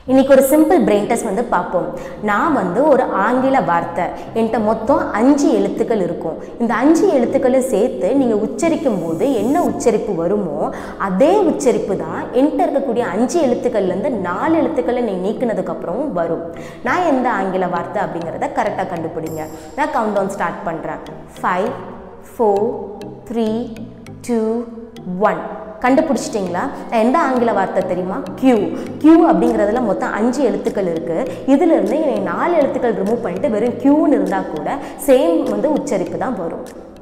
இன்னைக்கு ஒரு simple brain test வந்து பார்ப்போம் நான் வந்து ஒரு ஆங்கில வார்த்தை என்கிட்ட மொத்தம் அஞ்சு எழுத்துக்கள் இருக்கும் இந்த அஞ்சு எழுத்துக்களும் சேர்த்து நீங்கள் உச்சரிக்கும் போது என்ன உச்சரிப்பு வருமோ அதே உச்சரிப்பு தான் என்கிட்ட இருக்கக்கூடிய அஞ்சு எழுத்துக்கள்லேருந்து நாலு எழுத்துக்களை நீ நீக்கினதுக்கப்புறம் வரும் நான் எந்த ஆங்கில வார்த்தை அப்படிங்கிறத கரெக்டாக கண்டுபிடிங்க நான் கவுண்ட் டவுன் ஸ்டார்ட் பண்ணுறேன் five four three two one கண்டுபிடிச்சிட்டிங்களா எந்த ஆங்கில வார்த்தை தெரியுமா கியூ கியூ அப்படிங்கிறதுல மொத்தம் அஞ்சு எழுத்துக்கள் இருக்குது இதிலிருந்து நாலு எழுத்துக்கள் ரிமூவ் பண்ணிட்டு வெறும் கியூன்னு இருந்தால் கூட சேம் வந்து உச்சரிப்பு தான் வரும்